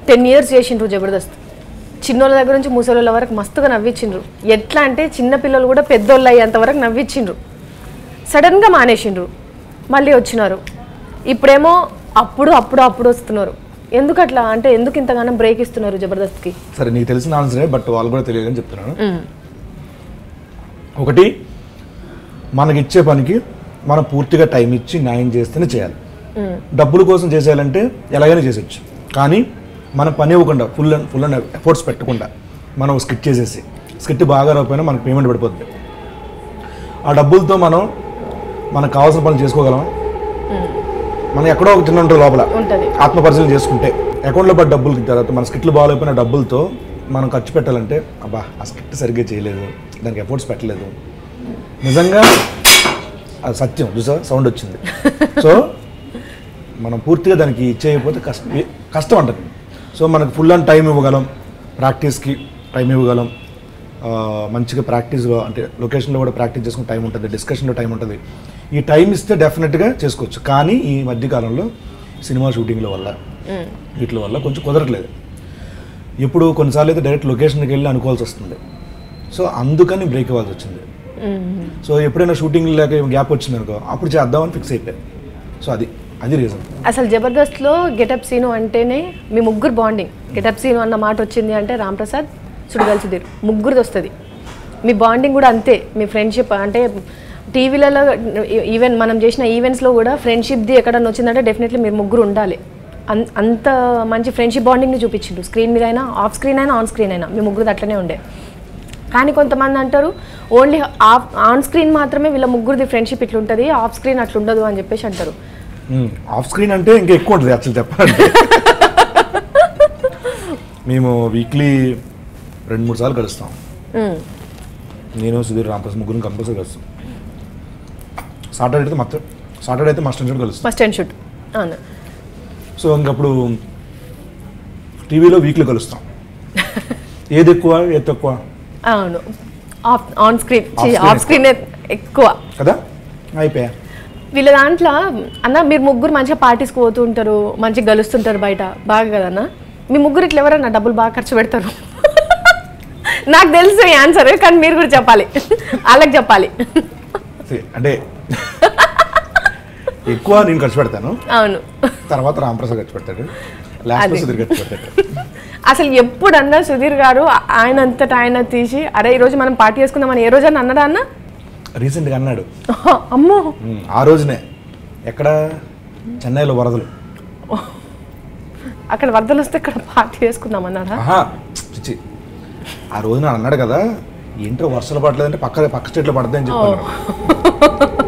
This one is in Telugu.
టెన్ ఇయర్స్ చేసిండ్రు జబర్దస్త్ చిన్నోళ్ళ దగ్గర నుంచి ముసలోళ్ళ వరకు మస్తుగా నవ్వించిండ్రు ఎట్లా అంటే చిన్న పిల్లలు కూడా పెద్దోళ్ళు అయ్యేంత వరకు నవ్వించిండ్రు సడన్గా మానేసిండ్రు మళ్ళీ వచ్చినారు ఇప్పుడేమో అప్పుడు అప్పుడు అప్పుడు వస్తున్నారు ఎందుకు అట్లా అంటే ఎందుకు ఇంతగానో బ్రేక్ ఇస్తున్నారు జబర్దస్త్కి సరే నీకు తెలిసిన ఆన్సరే బట్ వాళ్ళు కూడా తెలియదని చెప్తున్నాను ఒకటి మనకి ఇచ్చే పనికి మనం పూర్తిగా టైం ఇచ్చి న్యాయం చేస్తేనే చేయాలి డబ్బుల కోసం చేసేయాలంటే ఎలాగైనా చేసేయచ్చు కానీ మన పని ఇవ్వకుండా full and full and efforts పెట్టకుండా మనం స్కిట్ చేసేసి స్కిట్ బాగా రాకపోయినా మనకు పేమెంట్ పడిపోద్ది ఆ డబ్బులతో మనం మనకు కావాల్సిన పనులు చేసుకోగలం మనం ఎక్కడో ఒక చిన్న ఉంటుంది లోపల ఉంటుంది ఆత్మ పరిశీలన చేసుకుంటే అకౌంట్లో పడ్డ డబ్బులకి తర్వాత మన స్కిట్లు బాగాలేకపోయిన డబ్బులతో మనం ఖర్చు పెట్టాలంటే అబ్బా ఆ స్కిట్ సరిగ్గా చేయలేదు దానికి ఎఫర్ట్స్ పెట్టలేదు నిజంగా అది సత్యం చూసా సౌండ్ వచ్చింది సో మనం పూర్తిగా దానికి చేయకపోతే కష్టం కష్టం అంటారు సో మనకు ఫుల్ అండ్ టైం ఇవ్వగలం ప్రాక్టీస్కి టైం ఇవ్వగలం ఆ, మంచిగా ప్రాక్టీస్లో అంటే లొకేషన్లో కూడా ప్రాక్టీస్ చేసుకునే టైం ఉంటుంది డిస్కషన్లో టైం ఉంటుంది ఈ టైం ఇస్తే డెఫినెట్గా చేసుకోవచ్చు కానీ ఈ మధ్యకాలంలో సినిమా షూటింగ్ల వల్ల వీటి వల్ల కొంచెం కుదరట్లేదు ఇప్పుడు కొన్నిసార్లు అయితే డైరెక్ట్ లొకేషన్కి వెళ్ళి అనుకోవాల్సి వస్తుంది సో అందుకని బ్రేక్ ఇవ్వాల్సి వచ్చింది సో ఎప్పుడైనా షూటింగ్ లేక గ్యాప్ వచ్చింది అనుకో అప్పుడు చేద్దామని ఫిక్స్ అయిపోయాయి సో అది అది రీజన్ అసలు జబర్దస్త్లో గెటప్ సీను అంటేనే మీ ముగ్గురు బాండింగ్ గెటప్ సీను అన్న మాట వచ్చింది అంటే రామ్ ప్రసాద్ సుడిగల్ సుధీర్ ముగ్గురిది వస్తుంది మీ బాండింగ్ కూడా అంతే మీ ఫ్రెండ్షిప్ అంటే టీవీలలో ఈవెన్ మనం చేసిన ఈవెంట్స్లో కూడా ఫ్రెండ్షిప్ది ఎక్కడన్నా వచ్చిందంటే డెఫినెట్లీ మీరు ముగ్గురు ఉండాలి అన్ అంత మంచి ఫ్రెండ్షిప్ బాండింగ్ని చూపించిండు స్క్రీన్ మీద అయినా ఆఫ్ స్క్రీన్ అయినా ఆన్ స్క్రీన్ అయినా మీ ముగ్గురు అట్లనే ఉండే కానీ కొంతమంది అంటారు ఓన్లీ ఆఫ్ ఆన్ స్క్రీన్ మాత్రమే వీళ్ళ ముగ్గురిది ఫ్రెండ్షిప్ ఇట్లుంటుంది ఆఫ్ స్క్రీన్ అట్లుండదు అని చెప్పేసి అంటారు ఆఫ్ స్క్రీన్ అంటే ఇంకా ఎక్కువ ఉంటుంది యాక్చువల్ చెప్పాలంటే మేము వీక్లీ రెండు మూడు సార్లు కలుస్తాం మ్మ్. నేను సుధీర్ రాంప్రసాద్ ముగ్గురు కంపల్సరీ కలుస్తాం సాటర్డే అయితే మొత్తం సాటర్డే అయితే మస్ట్ అండ్ కలుస్తాం మస్ట్ అండ్ షుడ్ అవును సో ఇంకప్పుడు టీవీలో వీక్లీ కలుస్తాం ఏది ఎక్కువ ఏది తక్కువ అవును off on screen Off screen off screen ఎక్కువ కదా అయిపోయా వీళ్ళ దాంట్లో అన్న మీరు ముగ్గురు మంచిగా పార్టీస్కి పోతూ ఉంటారు మంచిగా గలుస్తుంటారు బయట బాగా కదన్న మీ ముగ్గురు ఇట్లా ఎవరన్నా డబ్బులు బాగా ఖర్చు పెడతారు నాకు తెలుసు ఈ ఆన్సర్ కానీ మీరు కూడా చెప్పాలి వాళ్ళకి చెప్పాలి See, అంటే ఎక్కువ నేను ఖర్చు పెడతాను అవును తర్వాత రాంప్రసాద్ ఖర్చు పెడతాడు లాస్ట్ అదే. సుధీర్ ఖర్చు పెడతాడు అసలు ఎప్పుడన్నా సుధీర్ గారు ఆయన అంతటా ఆయన తీసి అరే ఈరోజు మనం పార్టీ చేసుకుందామని ఏ రోజన్నా అన్నాడా అన్న రీసెంట్గా అన్నాడు అమ్మో ఉమ్, ఆ రోజునే ఎక్కడ చెన్నైలో వరదలు అక్కడ వరదలు వస్తే ఇక్కడ పార్టీ చేసుకుందాం అన్నాడా ఆహా చిచ్చి ఆ రోజున అన్నాడు కదా ఏంటో వర్షాలు పడలేదంటే పక్క పక్క స్టేట్లో పడతాయని చెప్పాను